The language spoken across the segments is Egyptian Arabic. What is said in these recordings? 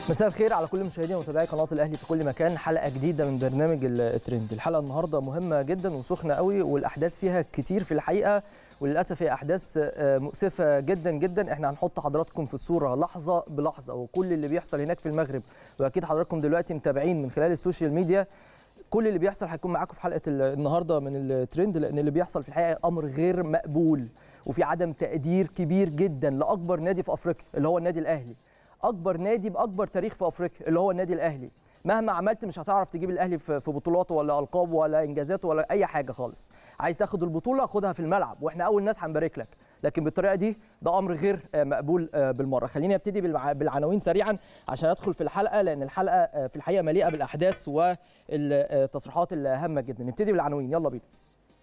مساء الخير على كل مشاهدي ومتابعي قناه الاهلي في كل مكان حلقه جديده من برنامج الترند الحلقه النهارده مهمه جدا وسخنه قوي والاحداث فيها كتير في الحقيقه وللاسف هي احداث مؤسفه جدا جدا احنا هنحط حضراتكم في الصوره لحظه بلحظه وكل اللي بيحصل هناك في المغرب واكيد حضراتكم دلوقتي متابعين من خلال السوشيال ميديا كل اللي بيحصل هيكون معاكم في حلقه النهارده من الترند لان اللي بيحصل في الحقيقه امر غير مقبول وفي عدم تقدير كبير جدا لاكبر نادي في افريقيا اللي هو النادي الاهلي اكبر نادي باكبر تاريخ في افريقيا اللي هو النادي الاهلي مهما عملت مش هتعرف تجيب الاهلي في بطولاته ولا القابه ولا انجازاته ولا اي حاجه خالص عايز تاخد البطوله خدها في الملعب واحنا اول ناس هنبارك لك لكن بالطريقه دي ده امر غير مقبول بالمره خليني ابتدي بالعناوين سريعا عشان ادخل في الحلقه لان الحلقه في الحقيقه مليئه بالاحداث والتصريحات الهامه جدا نبتدي بالعناوين يلا بينا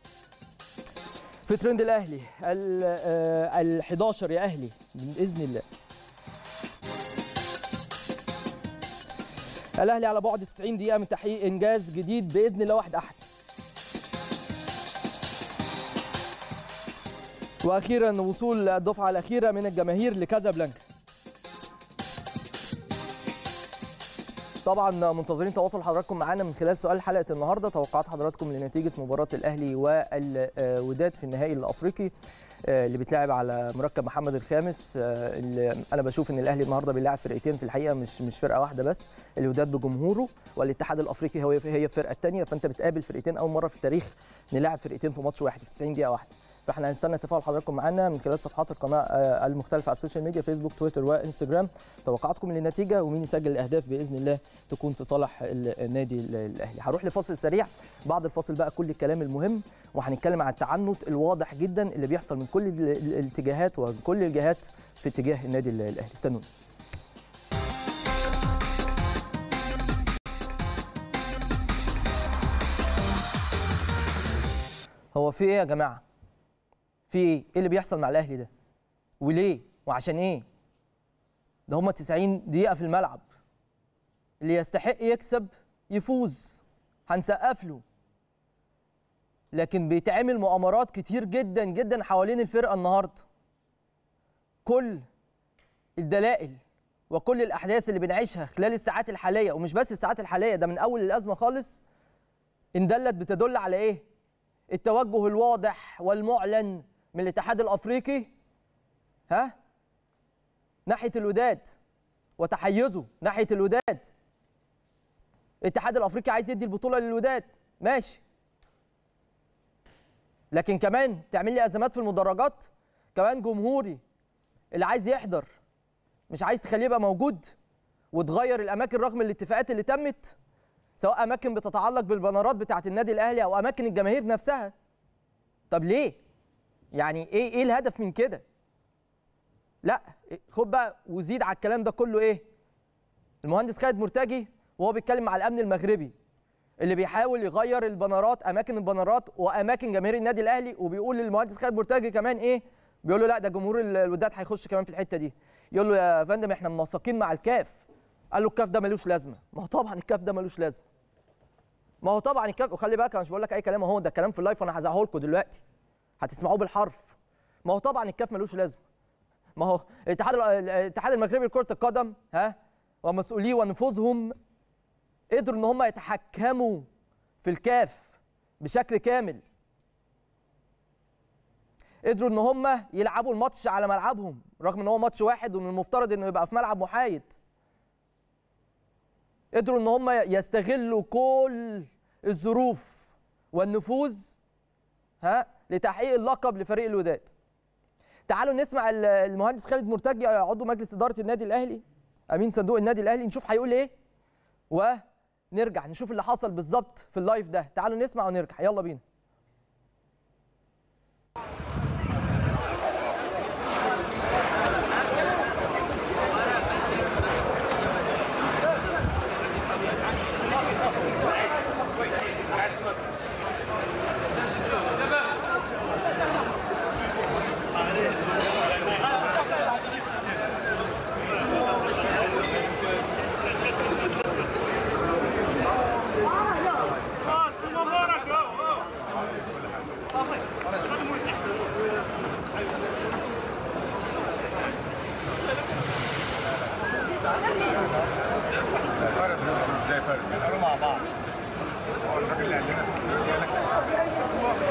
في ترند الاهلي ال 11 يا اهلي باذن الله الاهلي على بعد 90 دقيقه من تحقيق انجاز جديد باذن الله واحد احد واخيرا وصول الدفعه الاخيره من الجماهير لكازابلانكا طبعا منتظرين تواصل حضراتكم معانا من خلال سؤال حلقه النهارده توقعات حضراتكم لنتيجه مباراه الاهلي والوداد في النهائي الافريقي اللي بيتلعب على مركب محمد الخامس اللي انا بشوف ان الاهلي النهارده بيلاعب فرقتين في الحقيقه مش مش فرقه واحده بس الوداد بجمهوره والاتحاد الافريقي هو هي الفرقه الثانيه فانت بتقابل فرقتين اول مره في التاريخ نلاعب فرقتين في ماتش واحد في 90 دقيقه واحده فاحنا هنستنى تفاعل حضراتكم معانا من خلال صفحات القناه المختلفه على السوشيال ميديا فيسبوك تويتر وانستجرام توقعاتكم للنتيجه ومين يسجل الاهداف باذن الله تكون في صالح النادي الاهلي هروح لفاصل سريع بعد الفاصل بقى كل الكلام المهم وهنتكلم عن التعنت الواضح جدا اللي بيحصل من كل الاتجاهات وكل الجهات في اتجاه النادي الاهلي استنوني هو في ايه يا جماعه في ايه؟ ايه اللي بيحصل مع الاهلي ده؟ وليه؟ وعشان ايه؟ ده هما 90 دقيقة في الملعب. اللي يستحق يكسب يفوز. هنسقف له. لكن بيتعمل مؤامرات كتير جدا جدا حوالين الفرقة النهارده. كل الدلائل وكل الأحداث اللي بنعيشها خلال الساعات الحالية ومش بس الساعات الحالية ده من أول الأزمة خالص إن دلت بتدل على إيه؟ التوجه الواضح والمعلن من الاتحاد الافريقي ها ناحيه الوداد وتحيزه ناحيه الوداد الاتحاد الافريقي عايز يدي البطوله للوداد ماشي لكن كمان تعمل لي ازمات في المدرجات كمان جمهوري اللي عايز يحضر مش عايز تخليه يبقى موجود وتغير الاماكن رغم الاتفاقات اللي تمت سواء اماكن بتتعلق بالبنرات بتاعه النادي الاهلي او اماكن الجماهير نفسها طب ليه يعني ايه ايه الهدف من كده لا خد بقى وزيد على الكلام ده كله ايه المهندس خالد مرتجي وهو بيتكلم مع الامن المغربي اللي بيحاول يغير البنرات اماكن البنرات واماكن جماهير النادي الاهلي وبيقول للمهندس خالد مرتجي كمان ايه بيقول له لا ده جمهور الوداد هيخش كمان في الحته دي يقول له يا فندم احنا منسقين مع الكاف قال له الكاف ده ملوش لازمه ما هو طبعا الكاف ده ملوش لازمه ما هو طبعا الكاف وخلي بالك انا مش بقول لك اي كلام اهو ده كلام في اللايف وانا هزعه لكم دلوقتي هتسمعوه بالحرف ما هو طبعا الكاف ملوش لازمه ما هو الاتحاد الاتحاد المغربي لكره القدم ها ومسؤوليه ونفوذهم قدروا ان هم يتحكموا في الكاف بشكل كامل قدروا ان هم يلعبوا الماتش على ملعبهم رغم ان هو ماتش واحد ومن المفترض انه يبقى في ملعب محايد قدروا ان هم يستغلوا كل الظروف والنفوذ ها لتحقيق اللقب لفريق الوداد تعالوا نسمع المهندس خالد مرتجي عضو مجلس اداره النادي الاهلي امين صندوق النادي الاهلي نشوف هيقول ايه ونرجع نشوف اللي حصل بالظبط في اللايف ده تعالوا نسمع ونرجع يلا بينا قالوا مع بعض هو الراجل اللي قال لنا السكيورتي قال لك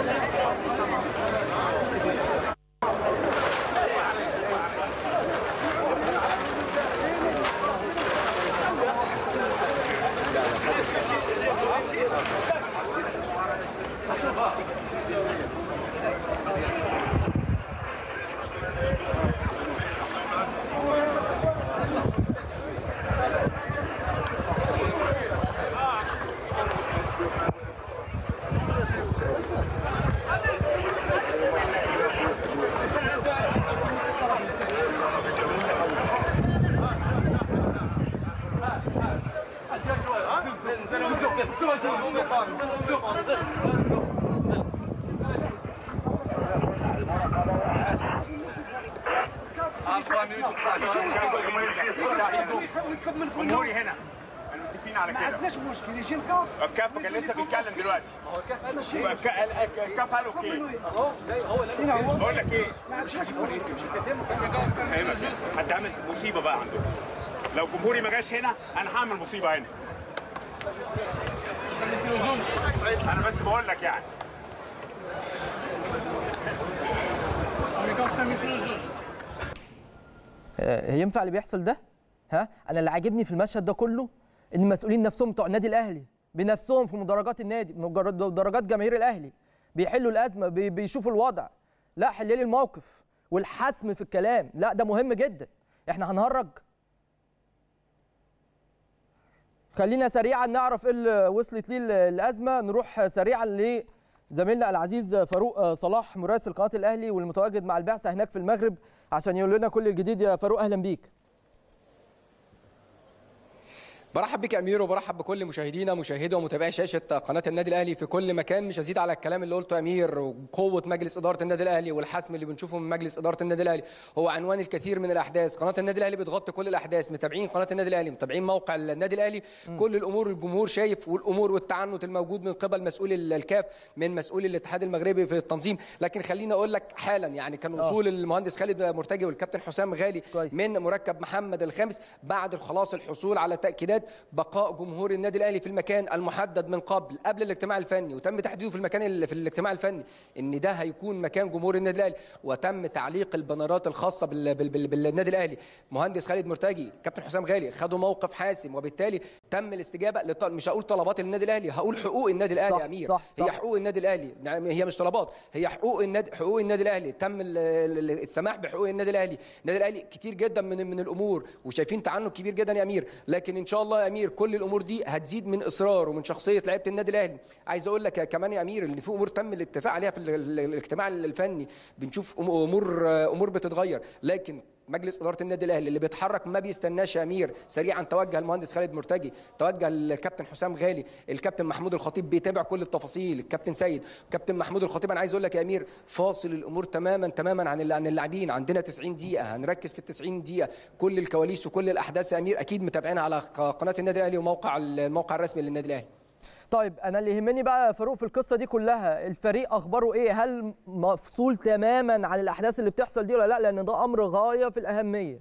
جمهوري هنا احنا متفقين على ما كده عندناش مشكل يجي الكاف الكاف كان لسه بيتكلم دلوقتي ماشي الك- ال- الكاف قال اوكي اهو هنا هو بقول لك ايه ما عندناش مشكل فاهمك هتعمل مصيبه بقى عندكم لو جمهوري ما جاش هنا انا هعمل مصيبه هنا انا بس بقول لك يعني آه، ينفع اللي بيحصل ده؟ ها؟ انا اللي عاجبني في المشهد ده كله ان المسؤولين نفسهم بتوع النادي الاهلي بنفسهم في مدرجات النادي مجرد- مدرجات جماهير الاهلي بيحلوا الازمه بي- بيشوفوا الوضع لا حل لي الموقف والحسم في الكلام لا ده مهم جدا احنا هنهرج خلينا سريعا نعرف ايه اللي وصلت ليه ال- الازمه نروح سريعا لزميلنا العزيز فاروق صلاح مراسل قناه الاهلي والمتواجد مع البعثه هناك في المغرب عشان يقول لنا كل الجديد يا فاروق اهلا بيك برحب بك يا امير وبرحب بكل مشاهدينا مشاهدي ومتابعي شاشه قناه النادي الاهلي في كل مكان مش هزيد على الكلام اللي قلته يا امير وقوه مجلس اداره النادي الاهلي والحسم اللي بنشوفه من مجلس اداره النادي الاهلي هو عنوان الكثير من الاحداث قناه النادي الاهلي بتغطي كل الاحداث متابعين قناه النادي الاهلي متابعين موقع النادي الاهلي كل الامور الجمهور شايف والامور والتعنت الموجود من قبل مسؤول ال- الكاف من مسؤول الاتحاد المغربي في التنظيم لكن خليني اقول لك حالا يعني كان وصول المهندس خالد مرتجي والكابتن حسام غالي كويس. من مركب محمد الخامس بعد خلاص الحصول على تاكيدات بقاء جمهور النادي الاهلي في المكان المحدد من قبل قبل الاجتماع الفني وتم تحديده في المكان ال- في الاجتماع الفني ان ده هيكون مكان جمهور النادي الاهلي وتم تعليق البنرات الخاصه بال بال بال بالنادي الاهلي مهندس خالد مرتجي كابتن حسام غالي خدوا موقف حاسم وبالتالي تم الاستجابه لط... مش هقول طلبات النادي الاهلي هقول حقوق النادي الاهلي صح، يا امير صح، هي صح. حقوق النادي الاهلي نعم هي مش طلبات هي حقوق النادي حقوق النادي الاهلي تم ال- ال- ال- السماح بحقوق النادي الاهلي النادي الاهلي كتير جدا من من الامور وشايفين تعنت كبير جدا يا امير لكن ان شاء الله يا امير كل الامور دي هتزيد من اصرار ومن شخصيه لعيبه النادي الاهلي عايز اقول لك يا- كمان يا امير ان في امور تم الاتفاق عليها في ال- ال- الاجتماع الفني بنشوف أم- امور امور بتتغير لكن مجلس اداره النادي الاهلي اللي بيتحرك ما بيستناش يا امير سريعا توجه المهندس خالد مرتجي توجه الكابتن حسام غالي الكابتن محمود الخطيب بيتابع كل التفاصيل الكابتن سيد كابتن محمود الخطيب انا عايز اقول لك يا امير فاصل الامور تماما تماما عن ال- عن اللاعبين عندنا 90 دقيقه هنركز في ال 90 دقيقه كل الكواليس وكل الاحداث يا امير اكيد متابعينها على ق- قناه النادي الاهلي وموقع الموقع الرسمي للنادي الاهلي طيب انا اللي يهمني بقى يا فاروق في القصه دي كلها الفريق اخباره ايه هل مفصول تماما عن الاحداث اللي بتحصل دي ولا لا لان ده امر غايه في الاهميه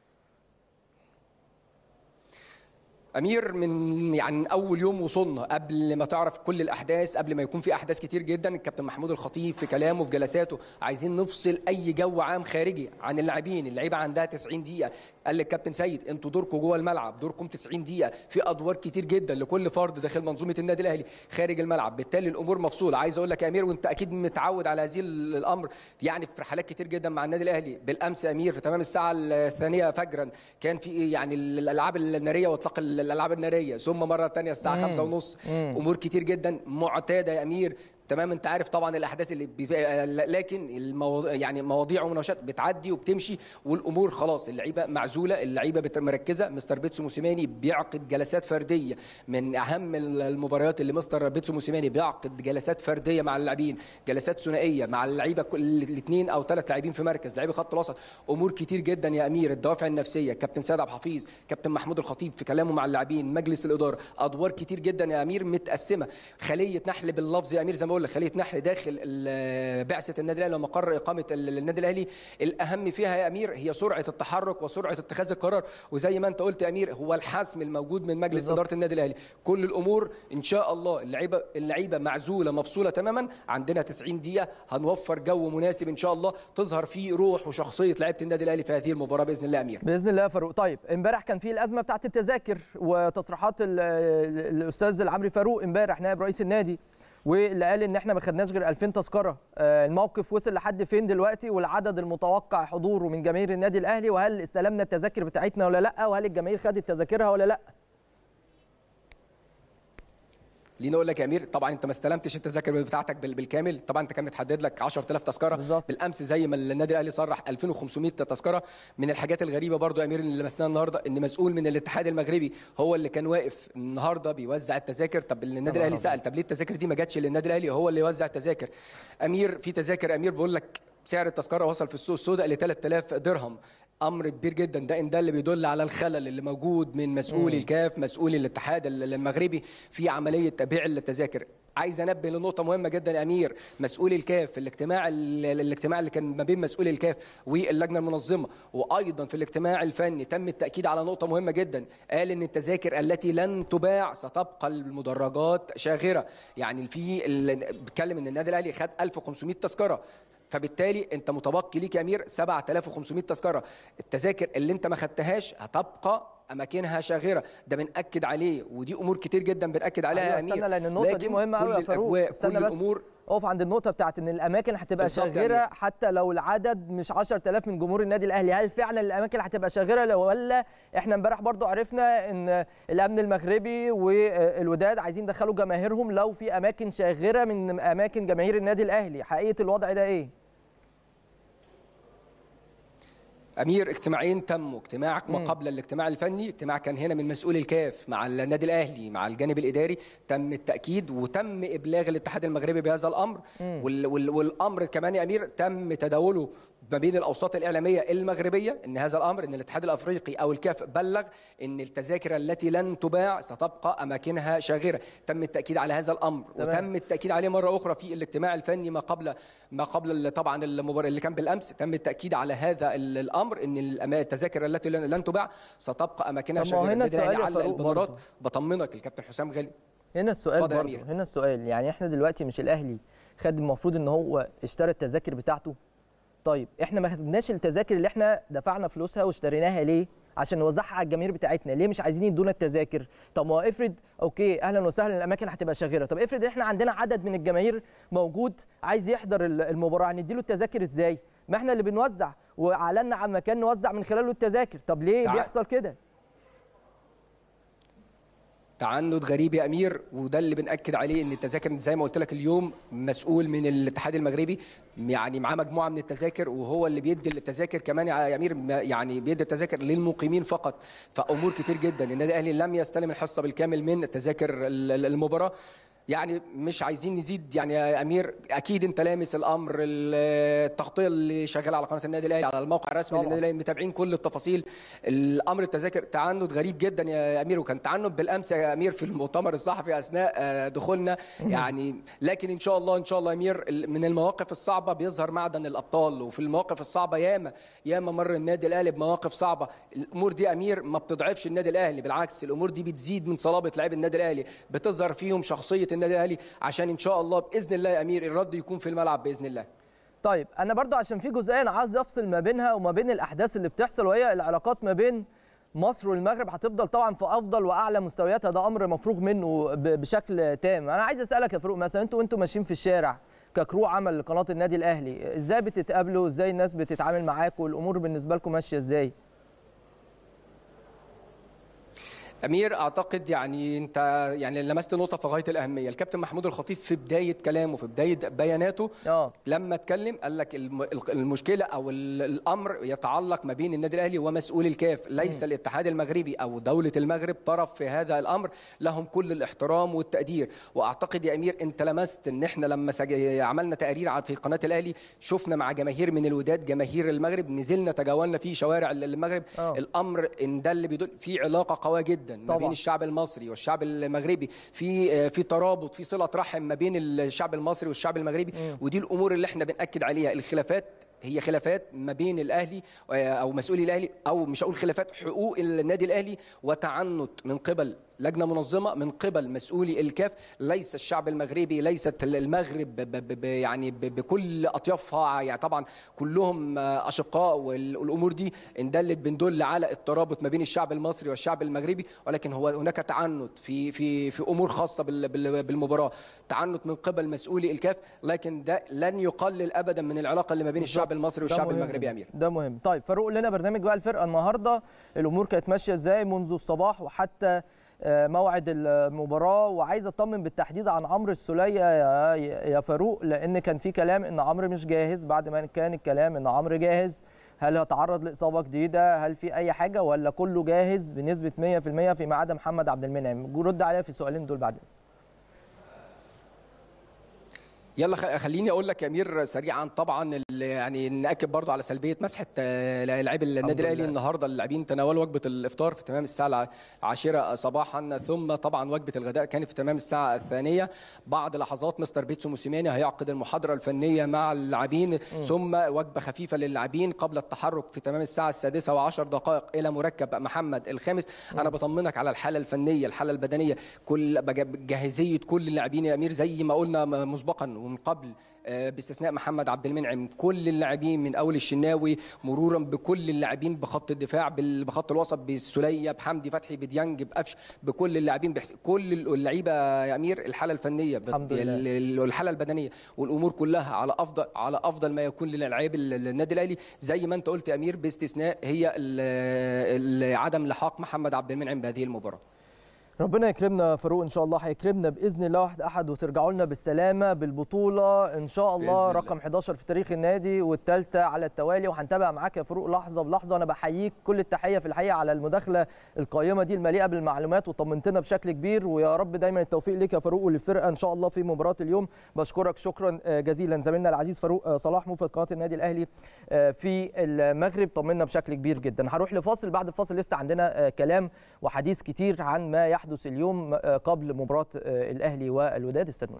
امير من يعني اول يوم وصلنا قبل ما تعرف كل الاحداث قبل ما يكون في احداث كتير جدا الكابتن محمود الخطيب في كلامه في جلساته عايزين نفصل اي جو عام خارجي عن اللاعبين اللعيبه عندها 90 دقيقه قال للكابتن سيد انتوا دوركم جوه الملعب دوركم 90 دقيقه في ادوار كتير جدا لكل فرد داخل منظومه النادي الاهلي خارج الملعب بالتالي الامور مفصوله عايز اقول لك يا امير وانت اكيد متعود على هذه الامر يعني في رحلات كتير جدا مع النادي الاهلي بالامس يا امير في تمام الساعه الثانيه فجرا كان في يعني الالعاب الناريه واطلاق الالعاب الناريه ثم مره ثانيه الساعه خمسة ونص امور كتير جدا معتاده يا امير تمام انت عارف طبعا الاحداث اللي بي... لكن المواضيع يعني مواضيع ومناقشات بتعدي وبتمشي والامور خلاص اللعيبه معزوله اللعيبه بت- مركزه مستر بيتسو موسيماني بيعقد جلسات فرديه من اهم المباريات اللي مستر بيتسو موسيماني بيعقد جلسات فرديه مع اللاعبين جلسات ثنائيه مع اللعيبه كل الاثنين او ثلاث لاعبين في مركز لعيبه خط الوسط امور كتير جدا يا امير الدوافع النفسيه كابتن سيد عبد الحفيظ كابتن محمود الخطيب في كلامه مع اللاعبين مجلس الاداره ادوار كتير جدا يا امير متقسمه خليه نحل باللفظ يا امير زي ما بقول لك خليه نحل داخل ال- بعثه النادي الاهلي ومقر اقامه ال- النادي الاهلي الاهم فيها يا امير هي سرعه التحرك وسرعه اتخاذ القرار وزي ما انت قلت يا امير هو الحسم الموجود من مجلس بالظبط. اداره النادي الاهلي كل الامور ان شاء الله اللعيبه اللعيبه معزوله مفصوله تماما عندنا 90 دقيقه هنوفر جو مناسب ان شاء الله تظهر فيه روح وشخصيه لعيبه النادي الاهلي في هذه المباراه باذن الله يا امير باذن الله يا فاروق طيب امبارح كان في الازمه بتاعت التذاكر وتصريحات ال- ال- الاستاذ العمري فاروق امبارح نائب رئيس النادي واللي قال ان احنا ما خدناش غير 2000 تذكره آه، الموقف وصل لحد فين دلوقتي والعدد المتوقع حضوره من جماهير النادي الاهلي وهل استلمنا التذاكر بتاعتنا ولا لا وهل الجماهير خدت تذاكرها ولا لا لينا اقول لك يا امير طبعا انت ما استلمتش التذاكر بتاعتك بال- بالكامل طبعا انت كان متحدد لك 10000 تذكره بالظبط. بالامس زي ما النادي الاهلي صرح 2500 تذكره من الحاجات الغريبه برضو يا امير اللي لمسناها النهارده ان مسؤول من الاتحاد المغربي هو اللي كان واقف النهارده بيوزع التذاكر طب النادي طبعاً الاهلي طبعاً. سال طب ليه التذاكر دي ما جاتش للنادي الاهلي هو اللي يوزع التذاكر امير في تذاكر امير بقول لك سعر التذكره وصل في السوق السوداء ل 3000 درهم امر كبير جدا ده ان ده اللي بيدل على الخلل اللي موجود من مسؤولي الكاف مسؤولي الاتحاد ال- المغربي في عمليه بيع التذاكر عايز انبه لنقطه مهمه جدا يا امير مسؤولي الكاف الاجتماع ال- الاجتماع اللي كان ما بين مسؤولي الكاف واللجنه المنظمه وايضا في الاجتماع الفني تم التاكيد على نقطه مهمه جدا قال ان التذاكر التي لن تباع ستبقى المدرجات شاغره يعني في ال- بيتكلم ان النادي الاهلي خد 1500 تذكره فبالتالي انت متبقي ليك يا امير 7500 تذكره التذاكر اللي انت ما خدتهاش هتبقى اماكنها شاغره ده بناكد عليه ودي امور كتير جدا بناكد عليها أيوة، يا امير استنى لان النقطه دي لكن مهمه قوي كل يا فاروق الأجواء، استنى كل بس الامور اقف عند النقطه بتاعت ان الاماكن هتبقى بالظبط يا شاغره أمير. حتى لو العدد مش 10000 من جمهور النادي الاهلي هل فعلا الاماكن هتبقى شاغره لو- ولا احنا امبارح برضو عرفنا ان الامن المغربي والوداد عايزين يدخلوا جماهيرهم لو في اماكن شاغره من اماكن جماهير النادي الاهلي حقيقه الوضع ده ايه امير اجتماعين تموا اجتماع ما قبل الاجتماع الفني اجتماع كان هنا من مسؤول الكاف مع النادي الاهلي مع الجانب الاداري تم التاكيد وتم ابلاغ الاتحاد المغربي بهذا الامر وال وال والامر كمان يا امير تم تداوله ما بين الاوساط الاعلاميه المغربيه ان هذا الامر ان الاتحاد الافريقي او الكاف بلغ ان التذاكر التي لن تباع ستبقى اماكنها شاغره تم التاكيد على هذا الامر تمام. وتم التاكيد عليه مره اخرى في الاجتماع الفني ما قبل ما قبل ال- طبعا المباراه اللي كان بالامس تم التاكيد على هذا ال- الامر ان الأما- التذاكر التي لن لن تباع ستبقى اماكنها طب ما هو شاغره هنا النادي الأهلي السؤال يا علق فاروق البنرات برضه. بطمنك الكابتن حسام غالي هنا السؤال اتفضل يا برضه أمير. هنا السؤال يعني احنا دلوقتي مش الاهلي خد المفروض ان هو اشترى التذاكر بتاعته طيب احنا ما خدناش التذاكر اللي احنا دفعنا فلوسها واشتريناها ليه عشان نوزعها على الجماهير بتاعتنا ليه مش عايزين يدونا التذاكر طب ما هو افرض اوكي اهلا وسهلا الاماكن هتبقى شاغره طب افرض احنا عندنا عدد من الجماهير موجود عايز يحضر ال- المباراه هنديله التذاكر ازاي ما احنا اللي بنوزع واعلنا عن مكان نوزع من خلاله التذاكر طب ليه تع- بيحصل كده تعنت غريب يا امير وده اللي بناكد عليه ان التذاكر زي ما قلت لك اليوم مسؤول من الاتحاد المغربي يعني معاه مجموعه من التذاكر وهو اللي بيدي التذاكر كمان يا امير ما- يعني بيدي التذاكر للمقيمين فقط فامور كتير جدا النادي الاهلي لم يستلم الحصه بالكامل من تذاكر ال- ال- المباراه يعني مش عايزين نزيد يعني يا امير اكيد انت لامس الامر ال- التغطيه اللي شغاله على قناه النادي الاهلي على الموقع الرسمي طبعاً. للنادي الاهلي متابعين كل التفاصيل الامر التذاكر تعنت غريب جدا يا امير وكان تعنت بالامس يا امير في المؤتمر الصحفي اثناء آه، دخولنا يعني لكن ان شاء الله ان شاء الله يا امير ال- من المواقف الصعبه بيظهر معدن الابطال وفي المواقف الصعبه ياما ياما مر النادي الاهلي بمواقف صعبه الامور دي يا امير ما بتضعفش النادي الاهلي بالعكس الامور دي بتزيد من صلابه لعيب النادي الاهلي بتظهر فيهم شخصيه النادي الاهلي عشان ان شاء الله باذن الله يا امير الرد يكون في الملعب باذن الله طيب انا برضو عشان في جزئيه انا عايز افصل ما بينها وما بين الاحداث اللي بتحصل وهي العلاقات ما بين مصر والمغرب هتفضل طبعا في افضل واعلى مستوياتها ده امر مفروغ منه ب- بشكل تام انا عايز اسالك يا فاروق مثلا انتوا وانتوا ماشيين في الشارع ككرو عمل لقناه النادي الاهلي ازاي بتتقابلوا ازاي الناس بتتعامل معاكم والامور بالنسبه لكم ماشيه ازاي امير اعتقد يعني انت يعني لمست نقطه في غايه الاهميه الكابتن محمود الخطيب في بدايه كلامه في بدايه بياناته اه لما اتكلم قال لك الم- المشكله او ال- الامر يتعلق ما بين النادي الاهلي ومسؤول الكاف ليس الاتحاد المغربي او دوله المغرب طرف في هذا الامر لهم كل الاحترام والتقدير واعتقد يا امير انت لمست ان احنا لما سج- عملنا تقرير على- في قناه الاهلي شفنا مع جماهير من الوداد جماهير المغرب نزلنا تجولنا في شوارع ال- المغرب آه. الامر ان ده اللي بيدل في علاقه قويه جدا جدا ما طبعاً. بين الشعب المصري والشعب المغربي في في ترابط في صله رحم ما بين الشعب المصري والشعب المغربي ودي الامور اللي احنا بناكد عليها الخلافات هي خلافات ما بين الاهلي آه، او مسؤولي الاهلي او مش هقول خلافات حقوق النادي الاهلي وتعنت من قبل لجنه منظمه من قبل مسؤولي الكاف ليس الشعب المغربي ليست المغرب ب ب ب يعني ب بكل اطيافها يعني طبعا كلهم آه، اشقاء وال- والامور دي ان دلت بندل على الترابط ما بين الشعب المصري والشعب المغربي ولكن هو هناك تعنت في في في امور خاصه بال- بال- بالمباراه تعنت من قبل مسؤولي الكاف لكن ده لن يقلل ابدا من العلاقه اللي ما بين الشعب المصري ده والشعب مهم. المغربي يا امير ده مهم طيب فاروق لنا برنامج بقى الفرقه النهارده الامور كانت ماشيه ازاي منذ الصباح وحتى آه، موعد المباراه وعايز اطمن بالتحديد عن عمرو السوليه يا يا فاروق لان كان في كلام ان عمرو مش جاهز بعد ما كان الكلام ان عمرو جاهز هل هتعرض لاصابه جديده هل في اي حاجه ولا كله جاهز بنسبه 100% فيما عدا محمد عبد المنعم رد عليا في السؤالين دول بعد اذنك يلا خ- خليني اقول لك يا امير سريعا طبعا ال- يعني ناكد برضو على سلبيه مسحه آه، لاعبي النادي الاهلي لله. النهارده اللاعبين تناولوا وجبه الافطار في تمام الساعه العاشره صباحا ثم طبعا وجبه الغداء كانت في تمام الساعه الثانيه بعد لحظات مستر بيتسو موسيماني هيعقد المحاضره الفنيه مع اللاعبين ثم وجبه خفيفه للاعبين قبل التحرك في تمام الساعه السادسه وعشر دقائق الى مركب محمد الخامس انا بطمنك على الحاله الفنيه الحاله البدنيه كل بج- جاهزيه كل اللاعبين يا امير زي ما قلنا م- مسبقا ومن قبل آه، باستثناء محمد عبد المنعم كل اللاعبين من اول الشناوي مرورا بكل اللاعبين بخط الدفاع بال- بخط الوسط بالسوليه بحمدي فتحي بديانج بقفش بكل اللاعبين بحس كل اللعيبه يا امير الحاله الفنيه بت- الحمد لله. ال- ال- والحاله البدنيه والامور كلها على افضل على افضل ما يكون للاعبي ال- النادي الاهلي زي ما انت قلت يا امير باستثناء هي ال- ال- عدم لحاق محمد عبد المنعم بهذه المباراه ربنا يكرمنا فاروق ان شاء الله هيكرمنا باذن الله واحد احد وترجعوا لنا بالسلامه بالبطوله ان شاء الله بإذن الله. رقم 11 في تاريخ النادي والثالثه على التوالي وهنتابع معاك يا فاروق لحظه بلحظه وانا بحييك كل التحيه في الحقيقه على المداخله القيمه دي المليئه بالمعلومات وطمنتنا بشكل كبير ويا رب دايما التوفيق ليك يا فاروق وللفرقه ان شاء الله في مباراه اليوم بشكرك شكرا آه، جزيلا زميلنا العزيز فاروق آه، صلاح موفد قناه النادي الاهلي آه، في المغرب طمنا بشكل كبير جدا هروح لفاصل بعد الفاصل لسه عندنا آه، كلام وحديث كتير عن ما يحدث اليوم آه، قبل مباراه آه، الاهلي والوداد استنونا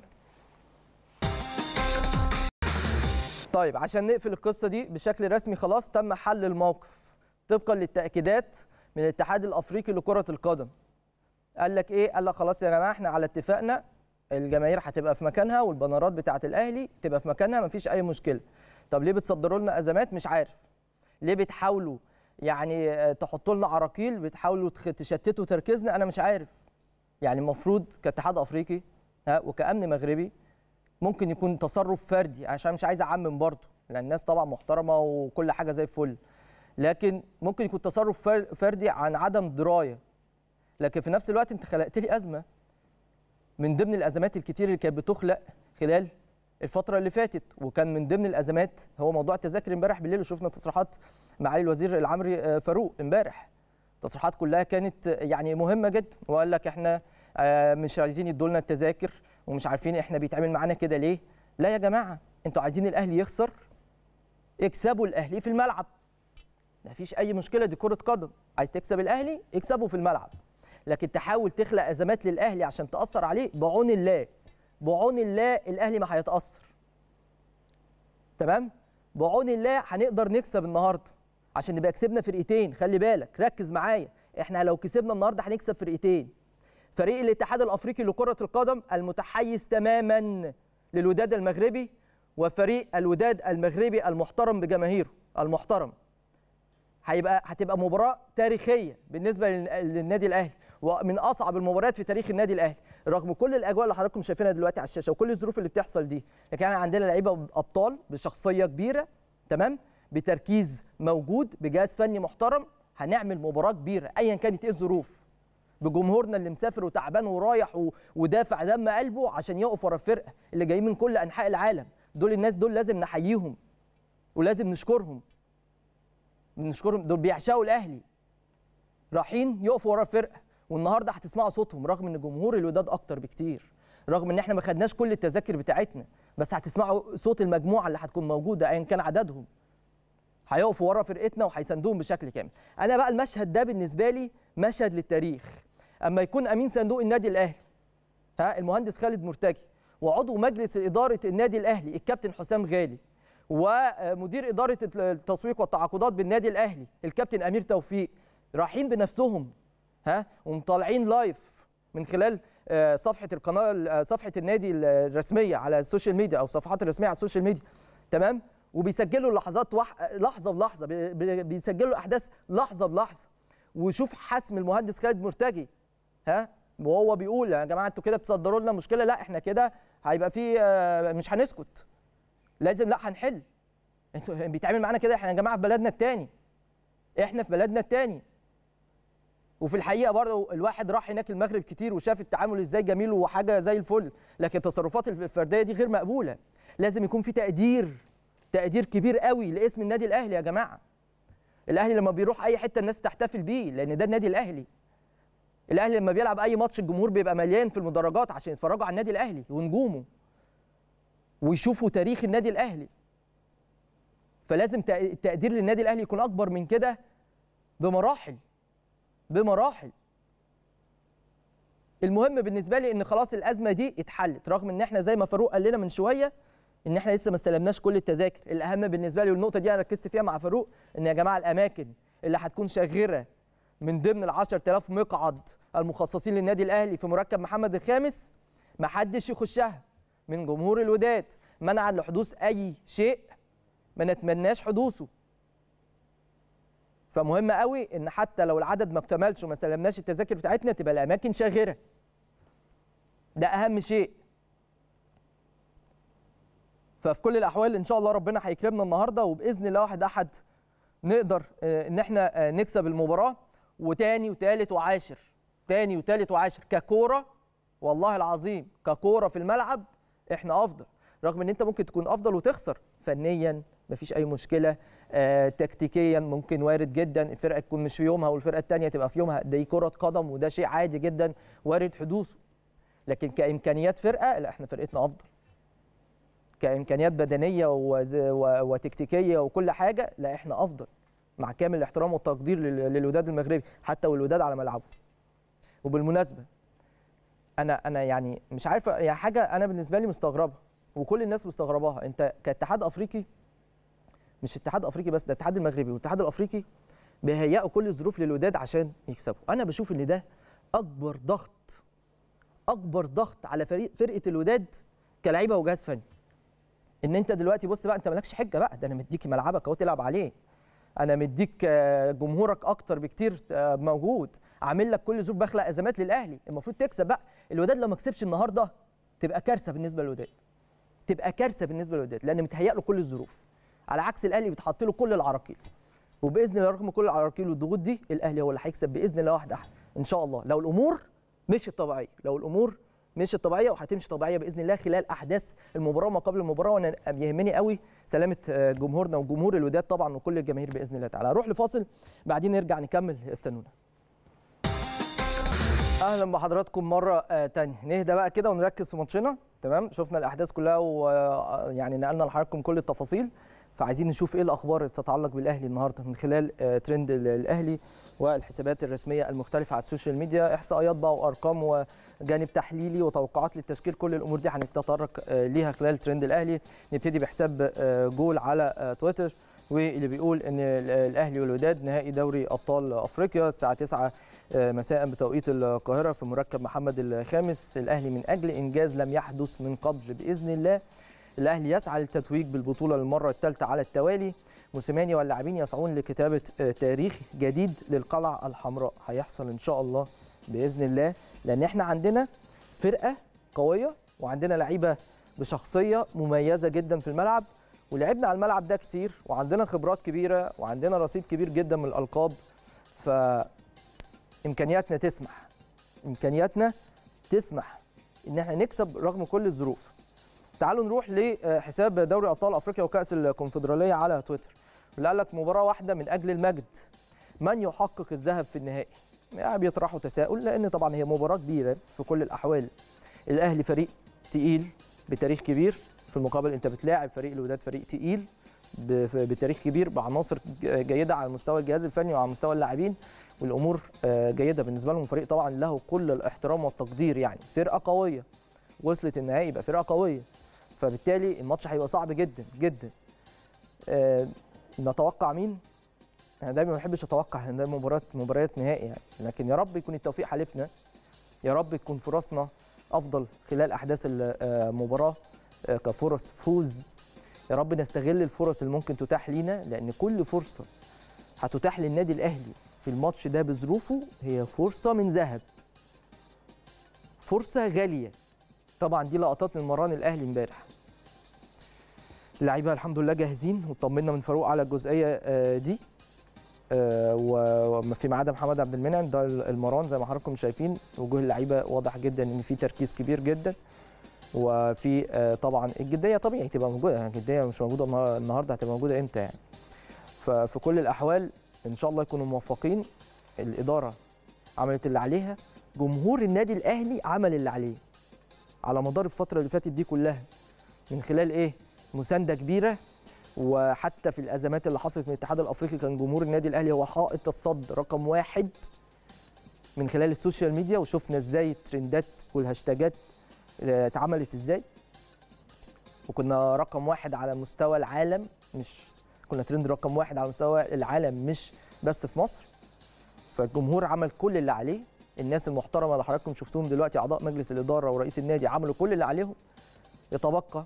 طيب عشان نقفل القصه دي بشكل رسمي خلاص تم حل الموقف طبقا للتاكيدات من الاتحاد الافريقي لكره القدم قال لك ايه قال لك خلاص يا جماعه احنا على اتفاقنا الجماهير هتبقى في مكانها والبنرات بتاعه الاهلي تبقى في مكانها مفيش اي مشكله طب ليه بتصدروا لنا ازمات مش عارف ليه بتحاولوا يعني آه، تحطوا لنا عراقيل بتحاولوا تخ- تشتتوا تركيزنا انا مش عارف يعني المفروض كاتحاد افريقي ها وكامن مغربي ممكن يكون تصرف فردي عشان مش عايز اعمم برضه لان الناس طبعا محترمه وكل حاجه زي الفل لكن ممكن يكون تصرف فر- فردي عن عدم درايه لكن في نفس الوقت انت خلقت لي ازمه من ضمن الازمات الكتير اللي كانت بتخلق خلال الفتره اللي فاتت وكان من ضمن الازمات هو موضوع التذاكر امبارح بالليل وشفنا تصريحات معالي الوزير العمري آه، فاروق امبارح تصريحات كلها كانت آه، يعني مهمه جدا وقال لك احنا آه، مش عايزين يدوا لنا التذاكر ومش عارفين احنا بيتعمل معانا كده ليه لا يا جماعه انتوا عايزين الاهلي يخسر اكسبوا الاهلي في الملعب مفيش اي مشكله دي كره قدم عايز تكسب الاهلي اكسبه في الملعب لكن تحاول تخلق ازمات للاهلي عشان تاثر عليه بعون الله بعون الله الاهلي ما هيتاثر تمام بعون الله هنقدر نكسب النهارده عشان نبقى كسبنا فرقتين خلي بالك ركز معايا احنا لو كسبنا النهارده هنكسب فرقتين فريق الاتحاد الافريقي لكره القدم المتحيز تماما للوداد المغربي وفريق الوداد المغربي المحترم بجماهيره المحترم هيبقى هتبقى مباراه تاريخيه بالنسبه لل- للنادي الاهلي ومن اصعب المباريات في تاريخ النادي الاهلي رغم كل الاجواء اللي حضراتكم شايفينها دلوقتي على الشاشه وكل الظروف اللي بتحصل دي لكن احنا عندنا لعيبه ابطال بشخصيه كبيره تمام بتركيز موجود بجهاز فني محترم هنعمل مباراه كبيره ايا كانت ايه الظروف بجمهورنا اللي مسافر وتعبان ورايح و- ودافع دم قلبه عشان يقف ورا الفرقه اللي جايين من كل انحاء العالم دول الناس دول لازم نحييهم ولازم نشكرهم بنشكرهم دول بيعشقوا الاهلي رايحين يقفوا ورا الفرقه والنهارده هتسمعوا صوتهم رغم ان جمهور الوداد اكتر بكتير رغم ان احنا ما خدناش كل التذاكر بتاعتنا بس هتسمعوا صوت المجموعه اللي هتكون موجوده ايا كان عددهم هيقفوا ورا فرقتنا وهيساندوهم بشكل كامل انا بقى المشهد ده بالنسبه لي مشهد للتاريخ اما يكون امين صندوق النادي الاهلي ها المهندس خالد مرتجي وعضو مجلس اداره النادي الاهلي الكابتن حسام غالي ومدير اداره التسويق والتعاقدات بالنادي الاهلي الكابتن امير توفيق رايحين بنفسهم ها ومطالعين لايف من خلال آه، صفحه القناه آه، صفحه النادي الرسميه على السوشيال ميديا او الصفحات الرسميه على السوشيال ميديا تمام وبيسجلوا اللحظات وح... لحظه بلحظه بي- بي- بيسجلوا الاحداث لحظه بلحظه وشوف حسم المهندس خالد مرتجي ها وهو بيقول يا جماعه انتوا كده بتصدروا لنا مشكله لا احنا كده هيبقى في آه، مش هنسكت لازم لا هنحل انتوا بيتعامل معانا كده احنا يا جماعه في بلدنا التاني احنا في بلدنا التاني وفي الحقيقه برضه الواحد راح هناك المغرب كتير وشاف التعامل ازاي جميل وحاجه زي الفل لكن التصرفات الفرديه دي غير مقبوله لازم يكون في تقدير تقدير كبير قوي لاسم النادي الاهلي يا جماعه الاهلي لما بيروح اي حته الناس تحتفل بيه لان ده النادي الاهلي الاهلي لما بيلعب اي ماتش الجمهور بيبقى مليان في المدرجات عشان يتفرجوا على النادي الاهلي ونجومه ويشوفوا تاريخ النادي الاهلي فلازم تق- التقدير للنادي الاهلي يكون اكبر من كده بمراحل بمراحل المهم بالنسبه لي ان خلاص الازمه دي اتحلت رغم ان احنا زي ما فاروق قال لنا من شويه ان احنا لسه ما استلمناش كل التذاكر الاهم بالنسبه لي والنقطه دي انا ركزت فيها مع فاروق ان يا جماعه الاماكن اللي هتكون شاغره من ضمن ال 10000 مقعد المخصصين للنادي الاهلي في مركب محمد الخامس ما حدش يخشها من جمهور الوداد منعا لحدوث اي شيء ما نتمناش حدوثه فمهم قوي ان حتى لو العدد ما اكتملش وما استلمناش التذاكر بتاعتنا تبقى الاماكن شاغره ده اهم شيء ففي كل الاحوال ان شاء الله ربنا هيكرمنا النهارده وباذن الله واحد احد نقدر آه، ان احنا آه، نكسب المباراه وتاني وتالت وعاشر تاني وتالت وعاشر ككوره والله العظيم ككوره في الملعب احنا افضل رغم ان انت ممكن تكون افضل وتخسر فنيا مفيش اي مشكله آه تكتيكيا ممكن وارد جدا الفرقه تكون مش في يومها والفرقه الثانيه تبقى في يومها دي كره قدم وده شيء عادي جدا وارد حدوثه لكن كامكانيات فرقه لا احنا فرقتنا افضل كامكانيات بدنيه وز- و- وتكتيكيه وكل حاجه لا احنا افضل مع كامل الاحترام والتقدير لل- للوداد المغربي حتى والوداد على ملعبه وبالمناسبه انا انا يعني مش عارف يعني حاجه انا بالنسبه لي مستغربها وكل الناس مستغرباها انت كاتحاد افريقي مش اتحاد افريقي بس ده الاتحاد المغربي والاتحاد الافريقي بيهيئوا كل الظروف للوداد عشان يكسبوا انا بشوف ان ده اكبر ضغط اكبر ضغط على فريق فرقه الوداد كلعيبه وجهاز فني ان انت دلوقتي بص بقى انت مالكش حجه بقى ده انا مديك ملعبك اهو تلعب عليه انا مديك آه، جمهورك اكتر بكتير آه، موجود عامل لك كل ظروف بخلق ازمات للاهلي المفروض تكسب بقى الوداد لو ما كسبش النهارده تبقى كارثه بالنسبه للوداد تبقى كارثه بالنسبه للوداد لان متهيأ له كل الظروف على عكس الاهلي بيتحط له كل العراقيل وباذن الله رغم كل العراقيل والضغوط دي الاهلي هو اللي هيكسب باذن الله واحد احد ان شاء الله لو الامور مشيت طبيعيه لو الامور مشيت طبيعيه وهتمشي طبيعيه باذن الله خلال احداث المباراه وما قبل المباراه وانا يهمني قوي سلامه آه، جمهورنا وجمهور الوداد طبعا وكل الجماهير باذن الله تعالى هروح لفاصل بعدين نرجع نكمل استنونا اهلا بحضراتكم مره آه تانية نهدى بقى كده ونركز في ماتشنا تمام شفنا الاحداث كلها ويعني نقلنا لحضراتكم كل التفاصيل فعايزين نشوف ايه الاخبار اللي بتتعلق بالاهلي النهارده من خلال آه ترند ال- الاهلي والحسابات الرسميه المختلفه على السوشيال ميديا احصائيات بقى وارقام وجانب تحليلي وتوقعات للتشكيل كل الامور دي هنتطرق آه ليها خلال ترند الاهلي نبتدي بحساب آه جول على آه تويتر واللي بيقول ان ال- الاهلي والوداد نهائي دوري ابطال افريقيا الساعه 9 مساء بتوقيت القاهره في مركب محمد الخامس الاهلي من اجل انجاز لم يحدث من قبل باذن الله الاهلي يسعى للتتويج بالبطوله للمره الثالثه على التوالي موسيماني واللاعبين يسعون لكتابه آه، تاريخ جديد للقلعه الحمراء هيحصل ان شاء الله باذن الله لان احنا عندنا فرقه قويه وعندنا لعيبه بشخصيه مميزه جدا في الملعب ولعبنا على الملعب ده كتير وعندنا خبرات كبيره وعندنا رصيد كبير جدا من الالقاب ف امكانياتنا تسمح امكانياتنا تسمح ان احنا نكسب رغم كل الظروف تعالوا نروح لحساب دوري ابطال افريقيا وكاس الكونفدراليه على تويتر اللي قال لك مباراه واحده من اجل المجد من يحقق الذهب في النهائي يعني بيطرحوا تساؤل لان طبعا هي مباراه كبيره في كل الاحوال الاهلي فريق تقيل بتاريخ كبير في المقابل انت بتلاعب فريق الوداد فريق تقيل ب- بتاريخ كبير بعناصر ج- جيده على مستوى الجهاز الفني وعلى مستوى اللاعبين والامور آه، جيده بالنسبه لهم فريق طبعا له كل الاحترام والتقدير يعني فرقه قويه وصلت النهائي يبقى فرقه قويه فبالتالي الماتش هيبقى صعب جدا جدا آه، نتوقع مين انا دايما ما بحبش اتوقع ان ده مباراه مباريات نهائي يعني لكن يا رب يكون التوفيق حالفنا يا رب تكون فرصنا افضل خلال احداث المباراه آه، كفرص فوز يا رب نستغل الفرص اللي ممكن تتاح لينا لان كل فرصه هتتاح للنادي الاهلي في الماتش ده بظروفه هي فرصه من ذهب فرصه غاليه طبعا دي لقطات من مران الاهلي امبارح اللعيبه الحمد لله جاهزين وطمنا من فاروق على الجزئيه آه، دي آه، وفيما عدا محمد عبد المنعم ده المران زي ما حضراتكم شايفين وجوه اللعيبه واضح جدا ان في تركيز كبير جدا وفي آه، طبعا الجديه طبيعي تبقى موجوده يعني الجديه مش موجوده النهار- النهارده هتبقى موجوده امتى يعني ففي كل الاحوال ان شاء الله يكونوا موفقين الاداره عملت اللي عليها جمهور النادي الاهلي عمل اللي عليه على مدار الفتره اللي فاتت دي كلها من خلال ايه مسانده كبيره وحتى في الازمات اللي حصلت من الاتحاد الافريقي كان جمهور النادي الاهلي هو حائط الصد رقم واحد من خلال السوشيال ميديا وشفنا ازاي الترندات والهاشتاجات آه، اتعملت ازاي وكنا رقم واحد على مستوى العالم مش كنا ترند رقم واحد على مستوى العالم مش بس في مصر فالجمهور عمل كل اللي عليه الناس المحترمه اللي حضراتكم شفتوهم دلوقتي اعضاء مجلس الاداره ورئيس النادي عملوا كل اللي عليهم يتبقى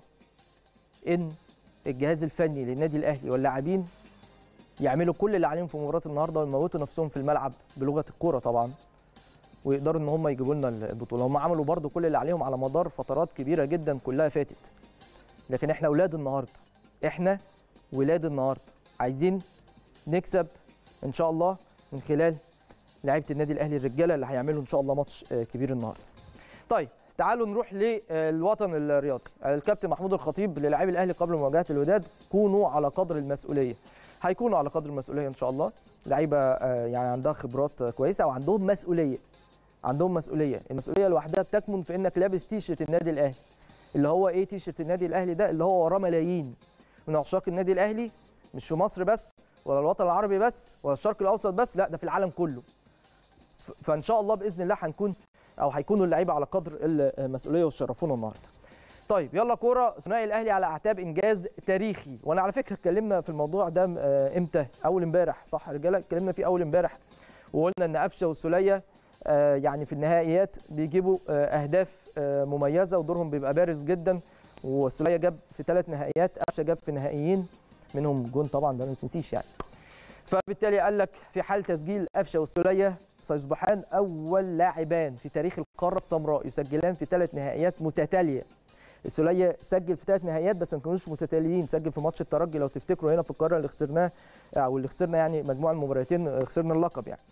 ان الجهاز الفني للنادي الاهلي واللاعبين يعملوا كل اللي عليهم في مباراه النهارده ويموتوا نفسهم في الملعب بلغه الكوره طبعا ويقدروا ان هم يجيبوا لنا البطوله هم عملوا برضو كل اللي عليهم على مدار فترات كبيره جدا كلها فاتت لكن احنا اولاد النهارده احنا ولاد النهارده عايزين نكسب ان شاء الله من خلال لعيبه النادي الاهلي الرجاله اللي هيعملوا ان شاء الله ماتش آه، كبير النهارده طيب تعالوا نروح للوطن الرياضي الكابتن محمود الخطيب للاعبي الاهلي قبل مواجهه الوداد كونوا على قدر المسؤوليه هيكونوا على قدر المسؤوليه ان شاء الله لعيبه آه، يعني عندها خبرات آه، كويسه وعندهم مسؤوليه عندهم مسؤوليه المسؤوليه لوحدها بتكمن في انك لابس تيشرت النادي الاهلي اللي هو ايه تيشرت النادي الاهلي ده اللي هو وراه ملايين من عشاق النادي الاهلي مش في مصر بس ولا الوطن العربي بس ولا الشرق الاوسط بس لا ده في العالم كله ف- فان شاء الله باذن الله هنكون او هيكونوا اللعيبه على قدر المسؤوليه وشرفونا النهارده طيب يلا كوره ثنائي الاهلي على اعتاب انجاز تاريخي وانا على فكره اتكلمنا في الموضوع ده آه، امتى اول امبارح صح يا رجاله اتكلمنا فيه اول امبارح وقلنا ان قفشه والسوليه آه، يعني في النهائيات بيجيبوا آه، اهداف آه، مميزه ودورهم بيبقى بارز جدا والسوليه جاب في ثلاث نهائيات قفشه جاب في نهائيين منهم جون طبعا ده ما تنسيش يعني فبالتالي قال لك في حال تسجيل قفشه والسوليه سيصبحان اول لاعبان في تاريخ القاره السمراء يسجلان في ثلاث نهائيات متتاليه السوليه سجل في ثلاث نهائيات بس ما كانوش متتاليين سجل في ماتش الترجي لو تفتكروا هنا في القاره اللي خسرناه او اللي خسرنا يعني مجموع المباراتين خسرنا اللقب يعني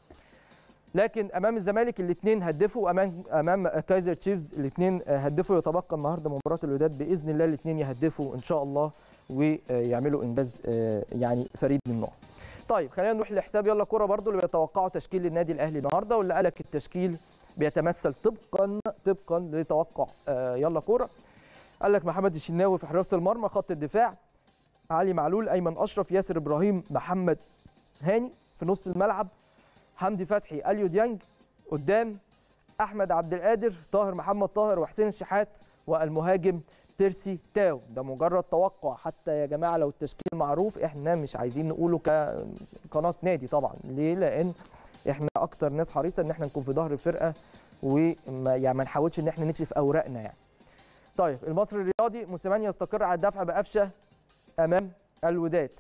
لكن امام الزمالك الاثنين هدفوا وامام امام كايزر تشيفز الاثنين هدفوا يتبقى النهارده مباراه الوداد باذن الله الاثنين يهدفوا ان شاء الله ويعملوا انجاز آه، يعني فريد من نوعه طيب خلينا نروح لحساب يلا كوره برضو اللي بيتوقعوا تشكيل النادي الاهلي النهارده واللي قالك التشكيل بيتمثل طبقا طبقا لتوقع آه، يلا كوره قال لك محمد الشناوي في حراسه المرمى خط الدفاع علي معلول ايمن اشرف ياسر ابراهيم محمد هاني في نص الملعب حمدي فتحي اليو ديانج قدام احمد عبد القادر طاهر محمد طاهر وحسين الشحات والمهاجم تيرسي تاو ده مجرد توقع حتى يا جماعه لو التشكيل معروف احنا مش عايزين نقوله كقناه نادي طبعا ليه لان احنا اكتر ناس حريصه ان احنا نكون في ظهر الفرقه وما يعني ما نحاولش ان احنا نكشف اوراقنا يعني طيب المصري الرياضي موسيماني يستقر على الدفع بقفشه امام الوداد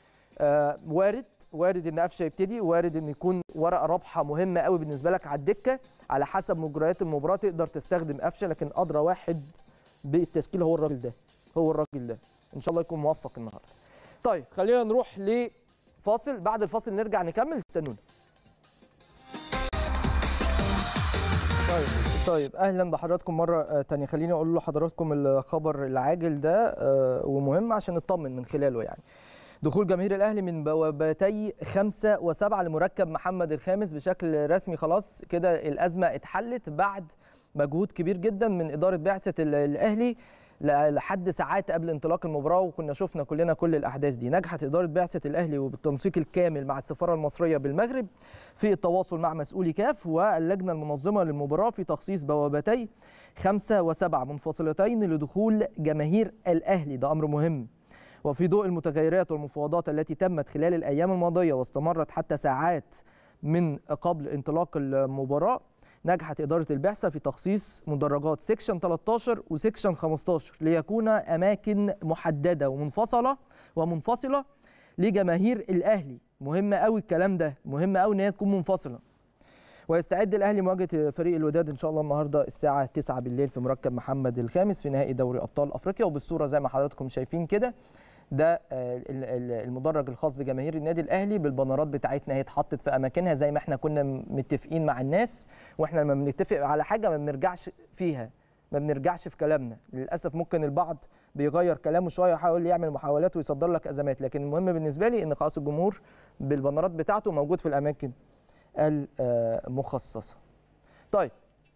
آه وارد وارد ان قفشه يبتدي وارد ان يكون ورقه رابحه مهمه قوي بالنسبه لك على الدكه على حسب مجريات المباراه تقدر تستخدم قفشه لكن ادرى واحد بالتشكيل هو الراجل ده هو الراجل ده ان شاء الله يكون موفق النهارده طيب خلينا نروح لفاصل بعد الفاصل نرجع نكمل استنونا طيب طيب اهلا بحضراتكم مره آه، تانية خليني اقول لحضراتكم الخبر العاجل ده آه، ومهم عشان نطمن من خلاله يعني دخول جماهير الاهلي من بوابتي خمسة وسبعة لمركب محمد الخامس بشكل رسمي خلاص كده الازمه اتحلت بعد مجهود كبير جدا من اداره بعثه ال- الاهلي ل- لحد ساعات قبل انطلاق المباراه وكنا شفنا كلنا كل الاحداث دي نجحت اداره بعثه الاهلي وبالتنسيق الكامل مع السفاره المصريه بالمغرب في التواصل مع مسؤولي كاف واللجنه المنظمه للمباراه في تخصيص بوابتي خمسة وسبعة منفصلتين لدخول جماهير الأهلي ده أمر مهم وفي ضوء المتغيرات والمفاوضات التي تمت خلال الأيام الماضية واستمرت حتى ساعات من قبل انطلاق المباراة نجحت إدارة البعثة في تخصيص مدرجات سيكشن 13 وسيكشن 15 ليكون أماكن محددة ومنفصلة ومنفصلة لجماهير الأهلي مهم قوي الكلام ده مهم قوي إن هي تكون منفصلة ويستعد الاهلي مواجهه فريق الوداد ان شاء الله النهارده الساعه 9 بالليل في مركب محمد الخامس في نهائي دوري ابطال افريقيا وبالصوره زي ما حضراتكم شايفين كده ده آه، ال- ال- المدرج الخاص بجماهير النادي الاهلي بالبنرات بتاعتنا هي اتحطت في اماكنها زي ما احنا كنا م- متفقين مع الناس واحنا لما بنتفق على حاجه ما بنرجعش فيها ما بنرجعش في كلامنا للاسف ممكن البعض بيغير كلامه شويه ويحاول يعمل محاولات ويصدر لك ازمات لكن المهم بالنسبه لي ان خلاص الجمهور بالبنرات بتاعته موجود في الاماكن المخصصه طيب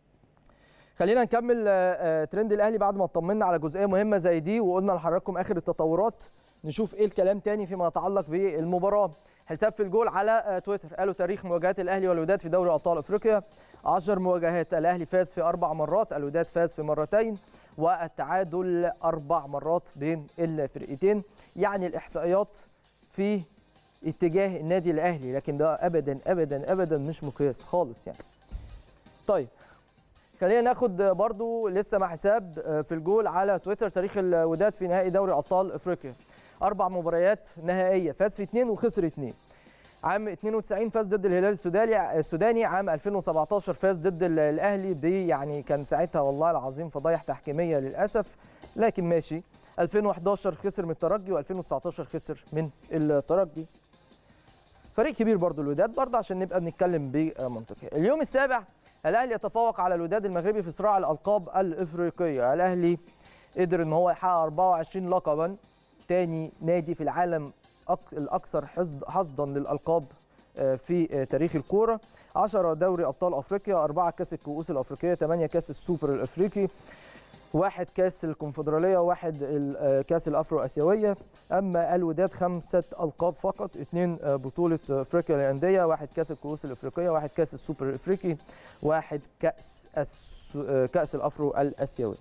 خلينا نكمل آه، آه، ترند الاهلي بعد ما اطمنا على جزئيه مهمه زي دي وقلنا لحضراتكم اخر التطورات نشوف ايه الكلام تاني فيما يتعلق بالمباراه حساب في الجول على آه، تويتر قالوا تاريخ مواجهات الاهلي والوداد في دوري ابطال افريقيا 10 مواجهات الاهلي فاز في اربع مرات الوداد فاز في مرتين والتعادل اربع مرات بين الفرقتين يعني الاحصائيات في اتجاه النادي الاهلي لكن ده ابدا ابدا ابدا مش مقياس خالص يعني طيب خلينا ناخد برضو لسه مع حساب في الجول على تويتر تاريخ الوداد في نهائي دوري ابطال افريقيا اربع مباريات نهائيه فاز في اثنين وخسر اثنين عام 92 فاز ضد الهلال السوداني السوداني عام 2017 فاز ضد ال- الاهلي ب يعني كان ساعتها والله العظيم فضايح تحكيميه للاسف لكن ماشي 2011 خسر من الترجي و2019 خسر من الترجي فريق كبير برضو الوداد برضو عشان نبقى بنتكلم بمنطقية اليوم السابع الاهلي يتفوق على الوداد المغربي في صراع الالقاب الافريقيه الاهلي قدر ان هو يحقق 24 لقبا تاني نادي في العالم أك- الاكثر حصد- حصدا للالقاب آه، في آه، تاريخ الكوره 10 دوري ابطال افريقيا 4 كاس الكؤوس الافريقيه 8 كاس السوبر الافريقي واحد كاس الكونفدراليه واحد ال- آه، كاس الافرو اسيويه اما الوداد خمسه القاب فقط اثنين آه، بطوله افريقيا للانديه واحد كاس الكؤوس الافريقيه واحد كاس السوبر الافريقي واحد كاس الس- آه، كاس الافرو الاسيوي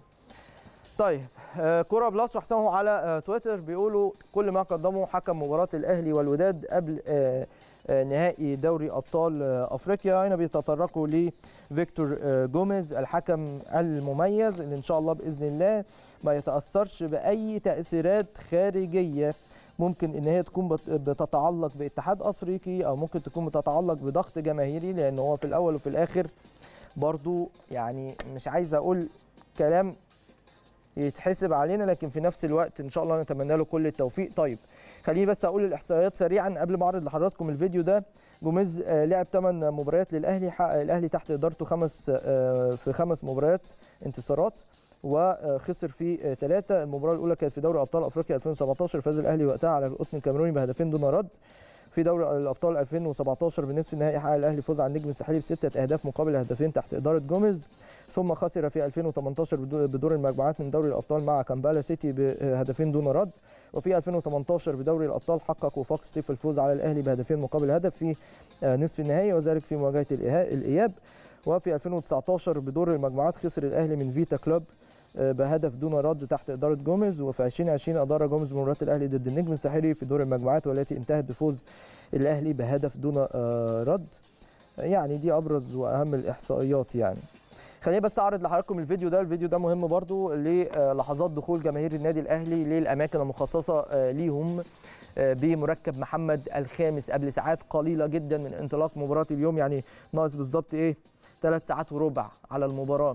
طيب آه، كرة بلس وحسامهم على آه، تويتر بيقولوا كل ما قدمه حكم مباراة الأهلي والوداد قبل آه، آه، نهائي دوري أبطال آه، أفريقيا هنا بيتطرقوا لفيكتور آه، جوميز الحكم المميز اللي إن شاء الله بإذن الله ما يتأثرش بأي تأثيرات خارجية ممكن ان هي تكون بت- بتتعلق باتحاد افريقي او ممكن تكون بتتعلق بضغط جماهيري لان هو في الاول وفي الاخر برضو يعني مش عايز اقول كلام يتحسب علينا لكن في نفس الوقت ان شاء الله نتمنى له كل التوفيق طيب خليني بس اقول الاحصائيات سريعا قبل ما اعرض لحضراتكم الفيديو ده جوميز آه، لعب 8 مباريات للاهلي حقق الاهلي تحت ادارته خمس آه، في خمس مباريات انتصارات وخسر في ثلاثة المباراة الأولى كانت في دوري أبطال أفريقيا 2017 فاز الأهلي وقتها على القطن الكاميروني بهدفين دون رد في دوري الأبطال 2017 بنصف النهائي حقق الأهلي فوز على النجم الساحلي بستة أهداف مقابل هدفين تحت إدارة جوميز ثم خسر في 2018 بدو- بدور المجموعات من دوري الأبطال مع كامبالا سيتي بهدفين دون رد وفي 2018 بدوري الأبطال حقق وفاق ستيف الفوز على الأهلي بهدفين مقابل هدف في آه، نصف النهائي وذلك في مواجهة الإيها- الإياب وفي 2019 بدور المجموعات خسر الأهلي من فيتا كلوب آه، بهدف دون رد تحت إدارة جوميز وفي 2020 أدار جوميز مباراة الأهلي ضد النجم الساحلي في دور المجموعات والتي انتهت بفوز الأهلي بهدف دون آه، رد يعني دي أبرز وأهم الإحصائيات يعني خليني بس اعرض لحضراتكم الفيديو ده الفيديو ده مهم برضو للحظات دخول جماهير النادي الاهلي للاماكن المخصصه آه، ليهم آه، بمركب محمد الخامس قبل ساعات قليله جدا من انطلاق مباراه اليوم يعني ناقص بالظبط ايه ثلاث ساعات وربع على المباراه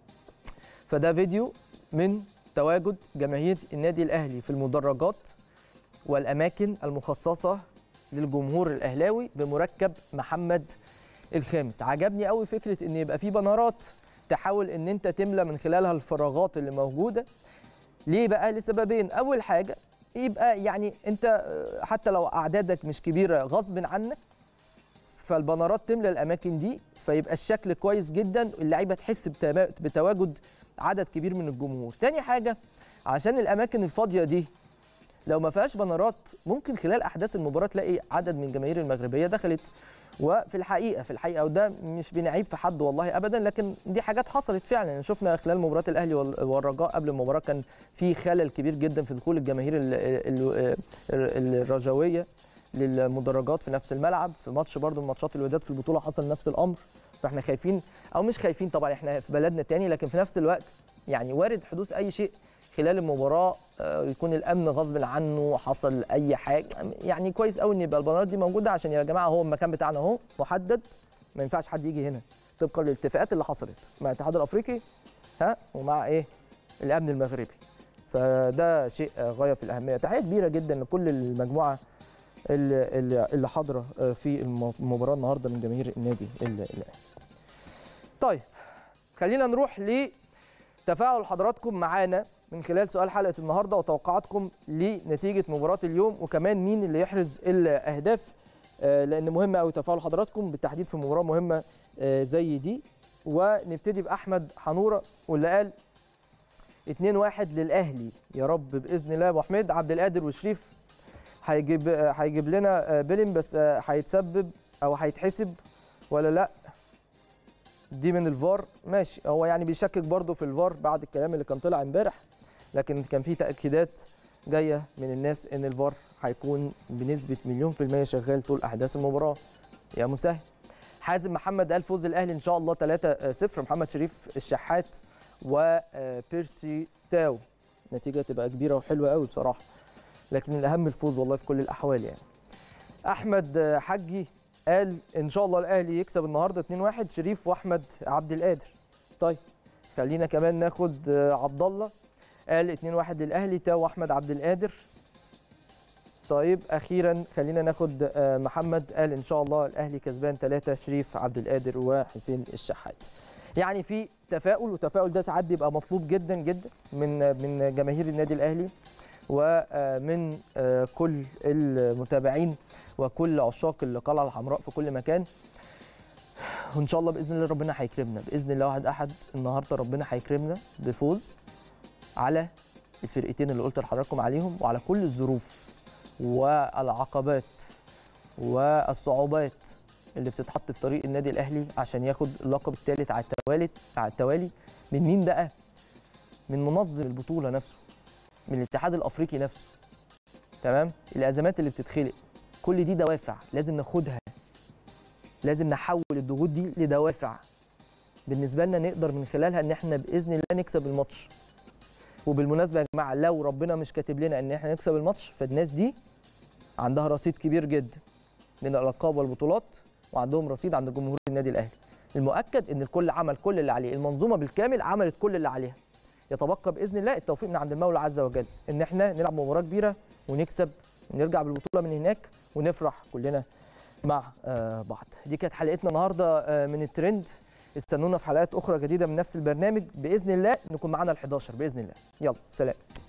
فده فيديو من تواجد جماهير النادي الاهلي في المدرجات والاماكن المخصصه للجمهور الاهلاوي بمركب محمد الخامس عجبني قوي فكره ان يبقى في بنرات تحاول ان انت تملى من خلالها الفراغات اللي موجوده ليه بقى لسببين اول حاجه يبقى يعني انت آه، حتى لو اعدادك مش كبيره غصب عنك فالبنرات تملى الاماكن دي فيبقى الشكل كويس جدا اللعيبه تحس بتما- بتواجد عدد كبير من الجمهور تاني حاجه عشان الاماكن الفاضيه دي لو ما فيهاش بنرات ممكن خلال احداث المباراه تلاقي عدد من الجماهير المغربيه دخلت وفي الحقيقه في الحقيقه وده مش بنعيب في حد والله ابدا لكن دي حاجات حصلت فعلا يعني شفنا خلال مباراه الاهلي وال- والرجاء قبل المباراه كان في خلل كبير جدا في دخول الجماهير ال- ال- ال- الرجاويه للمدرجات في نفس الملعب في ماتش برضو من ماتشات الوداد في البطوله حصل نفس الامر فاحنا خايفين او مش خايفين طبعا احنا في بلدنا تاني لكن في نفس الوقت يعني وارد حدوث اي شيء خلال المباراه آه، يكون الامن غصب عنه حصل اي حاجه يعني كويس قوي ان يبقى البنرات دي موجوده عشان يا جماعه هو المكان بتاعنا اهو محدد ما ينفعش حد يجي هنا طبقا للاتفاقات اللي حصلت مع الاتحاد الافريقي ها ومع ايه الامن المغربي فده شيء آه، غايه في الاهميه تحيه كبيره جدا لكل المجموعه اللي اللي- اللي حاضره آه، في الم- المباراه النهارده من جماهير النادي ال- الاهلي طيب خلينا نروح لتفاعل حضراتكم معانا من خلال سؤال حلقه النهارده وتوقعاتكم لنتيجه مباراه اليوم وكمان مين اللي يحرز الاهداف آه، لان مهم قوي تفاعل حضراتكم بالتحديد في مباراه مهمه آه، زي دي ونبتدي باحمد حنوره واللي قال 2-1 للاهلي يا رب باذن الله يا ابو حميد عبد القادر وشريف هيجيب آه، هيجيب لنا آه، بيلين بس آه، هيتسبب او هيتحسب ولا لا دي من الفار ماشي هو يعني بيشكك برضه في الفار بعد الكلام اللي كان طلع امبارح لكن كان في تاكيدات جايه من الناس ان الفار هيكون بنسبه مليون في الميه شغال طول احداث المباراه يا مسهل حازم محمد قال فوز الاهلي ان شاء الله 3-0 محمد شريف الشحات وبيرسي تاو نتيجه تبقى كبيره وحلوه قوي بصراحه لكن الاهم الفوز والله في كل الاحوال يعني احمد حجي قال ان شاء الله الاهلي يكسب النهارده 2-1 شريف واحمد عبد القادر طيب خلينا كمان ناخد عبد الله قال 2-1 للاهلي تاو واحمد عبد القادر طيب اخيرا خلينا ناخد آه، محمد قال ان شاء الله الاهلي كسبان 3 شريف عبد القادر وحسين الشحات يعني في تفاؤل والتفاؤل ده ساعات بيبقى مطلوب جدا جدا من من جماهير النادي الاهلي ومن آه، كل المتابعين وكل عشاق القلعه الحمراء في كل مكان وان شاء الله باذن الله ربنا هيكرمنا باذن الله واحد احد النهارده ربنا هيكرمنا بفوز على الفرقتين اللي قلت لحضراتكم عليهم وعلى كل الظروف والعقبات والصعوبات اللي بتتحط في طريق النادي الاهلي عشان ياخد اللقب الثالث على التوالي على التوالي من مين بقى؟ من منظم البطوله نفسه من الاتحاد الافريقي نفسه تمام؟ الازمات اللي بتتخلق كل دي دوافع لازم ناخدها لازم نحول الضغوط دي لدوافع بالنسبه لنا نقدر من خلالها ان احنا باذن الله نكسب الماتش وبالمناسبه يا جماعه لو ربنا مش كاتب لنا ان احنا نكسب الماتش فالناس دي عندها رصيد كبير جدا من الالقاب والبطولات وعندهم رصيد عند جمهور النادي الاهلي المؤكد ان الكل عمل كل اللي عليه المنظومه بالكامل عملت كل اللي عليها يتبقى باذن الله التوفيق من عند المولى عز وجل ان احنا نلعب مباراه كبيره ونكسب ونرجع بالبطوله من هناك ونفرح كلنا مع آه، بعض دي كانت حلقتنا النهارده آه، من الترند استنونا في حلقات اخرى جديده من نفس البرنامج باذن الله نكون معانا ال11 باذن الله يلا سلام